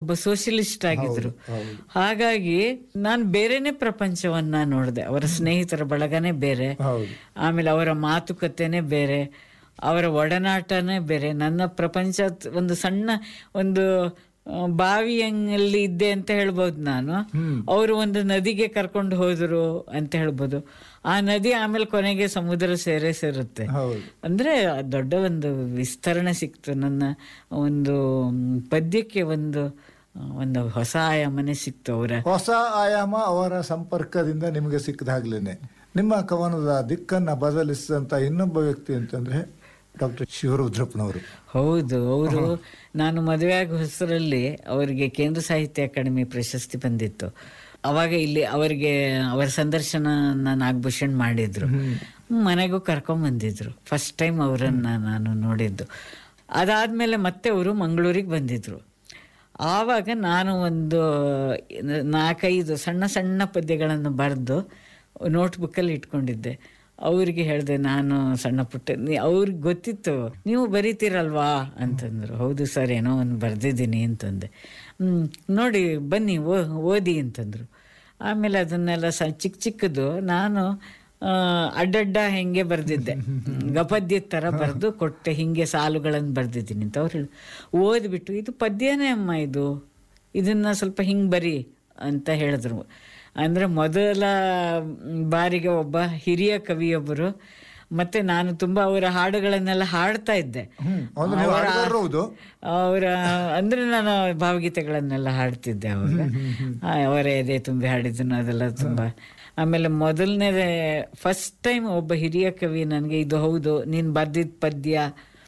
ಒಬ್ಬ ಸೋಷಿಯಲಿಸ್ಟ್ ಆಗಿದ್ರು ಹಾಗಾಗಿ ನಾನು ಬೇರೆನೆ ಪ್ರಪಂಚವನ್ನ ನೋಡಿದೆ ಅವರ ಸ್ನೇಹಿತರ ಬಳಗನೇ ಬೇರೆ ಹೌದು ಆಮೇಲೆ ಅವರ ಮಾತುಕತೆನೇ ಬೇರೆ ಅವರ ಒಡನಾಟನೇ ಬೇರೆ ನನ್ನ ಪ್ರಪಂಚ ಒಂದು ಸಣ್ಣ ಒಂದು ಆ, ಬಾವಿಯಲ್ಲಿ ಇದ್ದೆ ಅಂತ ಹೇಳ್ಬೋದು ನಾನು ಅವರು ಒಂದು ನದಿಗೆ ಕರ್ಕೊಂಡು ಹೋದ್ರು ಅಂತ ಹೇಳ್ಬೋದು ಆ ನದಿ ಆಮೇಲೆ ಕೊನೆಗೆ ಸಮುದ್ರ ಸೇರೇ ಸೇರುತ್ತೆ ಹೌದು ಅಂದ್ರೆ ದೊಡ್ಡ ಒಂದು ವಿಸ್ತರಣೆ ಸಿಕ್ತು ನನ್ನ ಒಂದು ಮ್, ಪದ್ಯಕ್ಕೆ ಒಂದು ಆ, ಒಂದು ಹೊಸ ಆಯಾಮನೆ ಸಿಕ್ತು ಅವರ ಹೊಸ ಆಯಾಮ ಅವರ ಸಂಪರ್ಕದಿಂದ ನಿಮಗೆ ಸಿಕ್ಕದಾಗ್ಲೇನೆ ನಿಮ್ಮ ಕವನದ ದಿಕ್ಕನ್ನ ಬದಲಿಸಿದಂತ ಇನ್ನೊಬ್ಬ ವ್ಯಕ್ತಿ ಅಂತಂದ್ರೆ ಡಾಕ್ಟರ್ ಶಿವರುದ್ರಪ್ಪನವರು ಹೌದು ಅವರು ನಾನು ಮದುವೆ ಆಗೋ ಹೆಸರಲ್ಲಿ ಅವರಿಗೆ ಕೇಂದ್ರ ಸಾಹಿತ್ಯ ಅಕಾಡೆಮಿ ಪ್ರಶಸ್ತಿ ಬಂದಿತ್ತು ಅವಾಗ ಇಲ್ಲಿ ಅವರಿಗೆ ಅವರ ಸಂದರ್ಶನ ನಾಗಭೂಷಣ್ ಮಾಡಿದ್ರು ಮನೆಗೂ ಕರ್ಕೊಂಡ್ ಬಂದಿದ್ರು ಫಸ್ಟ್ ಟೈಮ್ ಅವರನ್ನ ನಾನು ನೋಡಿದ್ದು ಅದಾದ್ಮೇಲೆ ಮತ್ತೆ ಅವರು ಮಂಗಳೂರಿಗೆ ಬಂದಿದ್ರು ಆವಾಗ ನಾನು ಒಂದು ನಾಲ್ಕೈದು ಸಣ್ಣ ಸಣ್ಣ ಪದ್ಯಗಳನ್ನು ಬರೆದು ನೋಟ್ಬುಕ್ಕಲ್ಲಿ ಇಟ್ಕೊಂಡಿದ್ದೆ ಅವ್ರಿಗೆ ಹೇಳಿದೆ ನಾನು ಸಣ್ಣ ಪುಟ್ಟ ನೀ- ಅವ್ರಿಗೆ ಗೊತ್ತಿತ್ತು ನೀವು ಬರೀತೀರಲ್ವಾ ಅಂತಂದ್ರು ಹೌದು ಸರ್ ಏನೋ ಒಂದು ಬರೆದಿದ್ದೀನಿ ಅಂತಂದೆ ಹ್ಮ್ ನೋಡಿ ಬನ್ನಿ ಓ ಓದಿ ಅಂತಂದ್ರು ಆಮೇಲೆ ಅದನ್ನೆಲ್ಲ ಸ ಚಿಕ್ಕ ಚಿಕ್ಕದು ನಾನು ಆ, ಅಡ್ಡಡ್ಡ ಹೆಂಗೆ ಬರೆದಿದ್ದೆ ಗಪದ್ಯದ ಥರ ಬರೆದು ಕೊಟ್ಟೆ ಹಿಂಗೆ ಸಾಲುಗಳನ್ನು ಬರೆದಿದ್ದೀನಿ ಅಂತ ಅವ್ರು ಹೇಳಿ ಓದ್ಬಿಟ್ಟು ಇದು ಪದ್ಯನೇ ಅಮ್ಮ ಇದು ಇದನ್ನ ಸ್ವಲ್ಪ ಹಿಂಗೆ ಬರಿ ಅಂತ ಹೇಳಿದ್ರು ಅಂದರೆ ಮೊದಲ ಬಾರಿಗೆ ಒಬ್ಬ ಹಿರಿಯ ಕವಿಯೊಬ್ಬರು ಮತ್ತೆ ನಾನು ತುಂಬ ಅವರ ಹಾಡುಗಳನ್ನೆಲ್ಲ ಹಾಡ್ತಾ ಇದ್ದೆ ಹೌದು, ನೀವು ಹಾಡ್ಗಾರರು ಹೌದು. ಅವರ ಅಂದ್ರೆ ನಾನು ಭಾವಗೀತೆಗಳನ್ನೆಲ್ಲ ಹಾಡ್ತಿದ್ದೆ ಅವಾಗ ಆ, ಅವರ ಎದೆ ತುಂಬಿ ಹಾಡಿದ್ದನ್ನು ಅದೆಲ್ಲ ತುಂಬ ಆಮೇಲೆ ಮೊದಲನೇ ಫಸ್ಟ್ ಟೈಮ್ ಒಬ್ಬ ಹಿರಿಯ ಕವಿ ನನಗೆ ಇದು ಹೌದು ನೀನು ಬರ್ದಿದ್ದ ಪದ್ಯ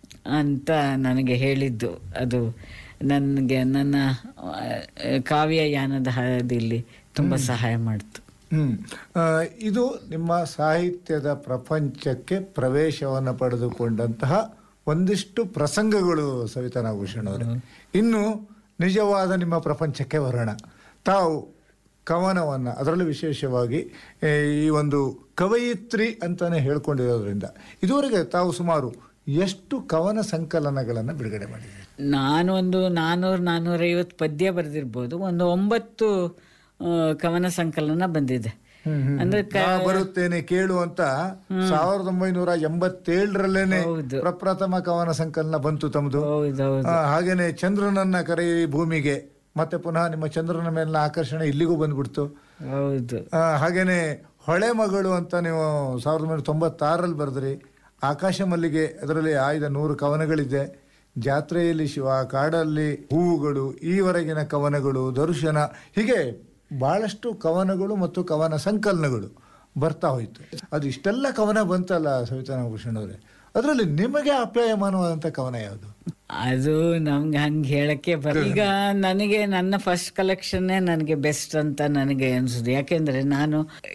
ಅಂತ ನನಗೆ ಹೇಳಿದ್ದು ಅದು ನನಗೆ ನನ್ನ ಆ, ಕಾವ್ಯ ಯಾನದ ಹಾದಿಯಲ್ಲಿ ತುಂಬ ಸಹಾಯ ಮಾಡ್ತು ಹ್ಮ್ ಆ, ಇದು ನಿಮ್ಮ ಸಾಹಿತ್ಯದ ಪ್ರಪಂಚಕ್ಕೆ ಪ್ರವೇಶವನ್ನು ಪಡೆದುಕೊಂಡಂತಹ ಒಂದಿಷ್ಟು ಪ್ರಸಂಗಗಳು ಸವಿತಾ ನಾಗಭೂಷಣ್ ಅವರೇ ಇನ್ನು ನಿಜವಾದ ನಿಮ್ಮ ಪ್ರಪಂಚಕ್ಕೆ ಬರೋಣ ತಾವು ಕವನವನ್ನ ಅದರಲ್ಲೂ ವಿಶೇಷವಾಗಿ ಏ, ಈ ಒಂದು ಕವಯಿತ್ರಿ ಅಂತಾನೆ ಹೇಳ್ಕೊಂಡಿರೋದ್ರಿಂದ ಇದುವರೆಗೆ ತಾವು ಸುಮಾರು ಎಷ್ಟು ಕವನ ಸಂಕಲನಗಳನ್ನು ಬಿಡುಗಡೆ ಮಾಡಿದ್ದೀರಿ ನಾನು ಒಂದು ನಾನ್ನೂರು ನಾನ್ನೂರೈವತ್ತು ಪದ್ಯ ಬರೆದಿರ್ಬೋದು ಒಂದು ಒಂಬತ್ತು ಆ, ಕವನ ಸಂಕಲನ ಬಂದಿದೆ ಅಂದ್ರೆ ಕ- ನಾ ಬರುತ್ತೇನೆ ಕೇಳು ಅಂತ ಸಾವಿರದ ಒಂಬೈನೂರ ಎಂಬತ್ತೇಳರಲ್ಲೇನೆ ಹೌದು. ಪ್ರಪ್ರಥಮ ಕವನ ಸಂಕಲನ ಬಂತು ತಮ್ಮದು ಹೌದೌದು ಆ, ಹಾಗೇನೆ ಚಂದ್ರನನ್ನ ಕರೆಯಿ ಭೂಮಿಗೆ ಮತ್ತೆ ಪುನಃ ನಿಮ್ಮ ಚಂದ್ರನ ಮೇಲಿನ ಆಕರ್ಷಣೆ ಇಲ್ಲಿಗೂ ಬಂದ್ಬಿಡ್ತು ಹೌದು ಆ, ಹಾಗೇನೆ ಹೊಳೆ ಮಗಳು ಅಂತ ನೀವು ಸಾವಿರದ ಒಂಬೈನೂರ ತೊಂಬತ್ತಾರರಲ್ಲಿ ಬರೆದ್ರಿ ಆಕಾಶ ಮಲ್ಲಿಗೆ ಅದರಲ್ಲಿ ಆಯ್ದ ನೂರು ಕವನಗಳಿದೆ ಜಾತ್ರೆಯಲ್ಲಿ ಶಿವ ಕಾಡಲ್ಲಿ ಹೂವುಗಳು ಈವರೆಗಿನ ಕವನಗಳು ದರ್ಶನ ಹೀಗೆ ಬಹಳಷ್ಟು ಕವನಗಳು ಮತ್ತು ಕವನ ಸಂಕಲನಗಳು ಬರ್ತಾ ಹೋಯ್ತು ಅದು ಇಷ್ಟೆಲ್ಲ ಕವನ ಬಂತಲ್ಲ ಸವಿತಾ ನಾಗಭೂಷಣ್ ಅವರೇ ಅದರಲ್ಲಿ ನಿಮಗೆ ಅಪ್ಯಾಯಮಾನವಾದಂಥ ಕವನ ಯಾವುದು ಅದು ನಮ್ಗೆ ಹಂಗೆ ಹೇಳಕ್ಕೆ ಬರ ಈಗ ನನಗೆ ನನ್ನ ಫಸ್ಟ್ ಕಲೆಕ್ಷನ್ನೇ ನನಗೆ ಬೆಸ್ಟ್ ಅಂತ ನನಗೆ ಅನ್ಸುದು ಯಾಕೆಂದ್ರೆ ನಾನು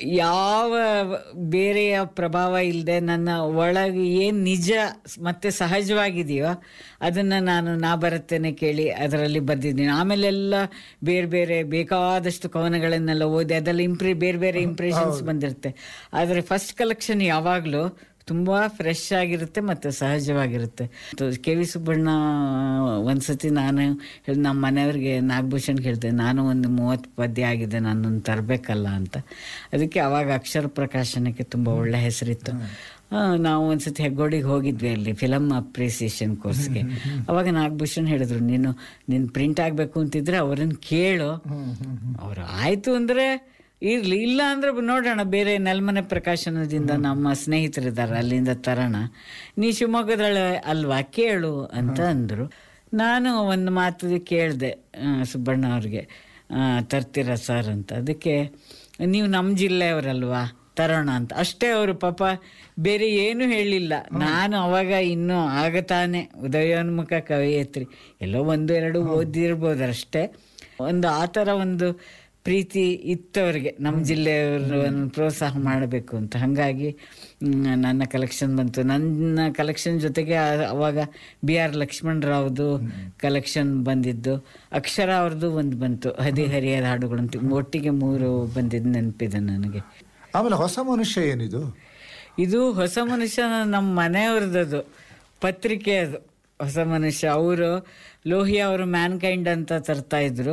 ಯಾವ ಬೇರೆಯ ಪ್ರಭಾವ ಇಲ್ಲದೆ ನನ್ನ ಒಳಗೆ ಏನು ನಿಜ ಮತ್ತೆ ಸಹಜವಾಗಿದೆಯೋ ಅದನ್ನ ನಾನು ನಾ ಬರುತ್ತೇನೆ ಕೇಳಿ ಅದರಲ್ಲಿ ಬರ್ದಿದ್ದೀನಿ ಆಮೇಲೆಲ್ಲ ಬೇರೆ ಬೇರೆ ಬೇಕಾದಷ್ಟು ಕವನಗಳನ್ನೆಲ್ಲ ಓದಿ ಅದೆಲ್ಲ ಇಂಪ್ರಿ ಬೇರೆ ಬೇರೆ ಇಂಪ್ರೆಷನ್ಸ್ ಬಂದಿರುತ್ತೆ ಆದರೆ ಫಸ್ಟ್ ಕಲೆಕ್ಷನ್ ಯಾವಾಗಲೂ ತುಂಬಾ ಫ್ರೆಶ್ ಆಗಿರುತ್ತೆ ಮತ್ತೆ ಸಹಜವಾಗಿರುತ್ತೆ ಕೆ ವಿ ಸುಬ್ಬಣ್ಣ ಒಂದ್ಸತಿ ನಾನು ಹೇಳ್- ನಮ್ಮ ಮನೆಯವ್ರಿಗೆ ನಾಗಭೂಷಣ್ ಹೇಳಿದೆ ನಾನು ಒಂದು ಮೂವತ್ತು ಪದ್ಯ ಆಗಿದೆ ನಾನೊಂದು ತರಬೇಕಲ್ಲ ಅಂತ ಅದಕ್ಕೆ ಅವಾಗ ಅಕ್ಷರ ಪ್ರಕಾಶನಕ್ಕೆ ತುಂಬ ಒಳ್ಳೆ ಹೆಸರಿತ್ತು ಆ, ನಾವು ಒಂದ್ಸತಿ ಹೆಗ್ಗೋಡಿಗೆ ಹೋಗಿದ್ವಿ ಅಲ್ಲಿ ಫಿಲಮ್ ಅಪ್ರಿಸಿಯೇಷನ್ ಕೋರ್ಸ್ಗೆ ಅವಾಗ ನಾಗಭೂಷಣ್ ಹೇಳಿದ್ರು ನೀನು ನೀನು ಪ್ರಿಂಟ್ ಆಗಬೇಕು ಅಂತಿದ್ರೆ ಅವ್ರನ್ನ ಕೇಳು ಅವ್ರು ಆಯ್ತು ಅಂದ್ರೆ ಇರ್ಲಿ ಇಲ್ಲ ಅಂದ್ರೆ ನೋಡೋಣ ಬೇರೆ ನೆಲಮನೆ ಪ್ರಕಾಶನದಿಂದ ನಮ್ಮ ಸ್ನೇಹಿತರಿದ್ದಾರೆ ಅಲ್ಲಿಂದ ತರೋಣ ನೀ ಶಿವಮೊಗ್ಗದಳ ಅಲ್ವಾ ಕೇಳು ಅಂತ ಅಂದ್ರು ನಾನು ಒಂದು ಮಾತು ಕೇಳಿದೆ ಸುಬ್ಬಣ್ಣ ಅವ್ರಿಗೆ ಆ, ತರ್ತೀರಾ ಸರ್ ಅಂತ ಅದಕ್ಕೆ ನೀವು ನಮ್ಮ ಜಿಲ್ಲೆಯವರಲ್ವಾ ತರೋಣ ಅಂತ ಅಷ್ಟೇ ಅವರು ಪಾಪ ಬೇರೆ ಏನು ಹೇಳಿಲ್ಲ ನಾನು ಅವಾಗ ಇನ್ನೂ ಆಗತಾನೆ ಉದಯೋನ್ಮುಖ ಕವಯಿತ್ರಿ ಎಲ್ಲೋ ಒಂದು ಎರಡು ಓದಿರ್ಬೋದು ಅಷ್ಟೇ ಒಂದು ಆ ಥರ ಒಂದು ಪ್ರೀತಿ ಇತ್ತವ್ರಿಗೆ ನಮ್ಮ ಜಿಲ್ಲೆಯವ್ರನ್ನು ಪ್ರೋತ್ಸಾಹ ಮಾಡಬೇಕು ಅಂತ ಹಾಗಾಗಿ ಮ್, ನನ್ನ ಕಲೆಕ್ಷನ್ ಬಂತು ನನ್ನ ಕಲೆಕ್ಷನ್ ಜೊತೆಗೆ ಆ- ಅವಾಗ ಬಿ ಆರ್ ಲಕ್ಷ್ಮಣರಾವ್ದು ಕಲೆಕ್ಷನ್ ಬಂದಿದ್ದು ಅಕ್ಷರ ಅವ್ರದ್ದು ಒಂದು ಬಂತು ಹದಿಹರಿಯದ ಹಾಡುಗಳು ಅಂತ ಒಟ್ಟಿಗೆ ಮೂರು ಬಂದಿದ್ದು ನೆನಪಿದೆ ನನಗೆ ಆಮೇಲೆ ಹೊಸ ಮನುಷ್ಯ ಏನಿದು ಇದು ಹೊಸ ಮನುಷ್ಯ ನಮ್ಮ ಮನೆಯವ್ರದ್ದು ಪತ್ರಿಕೆ ಅದು ಹೊಸ ಮನುಷ್ಯ ಅವರು ಲೋಹಿಯಾ ಅವರು ಮ್ಯಾನ್ ಕೈಂಡ್ ಅಂತ ತರ್ತಾ ಇದ್ರು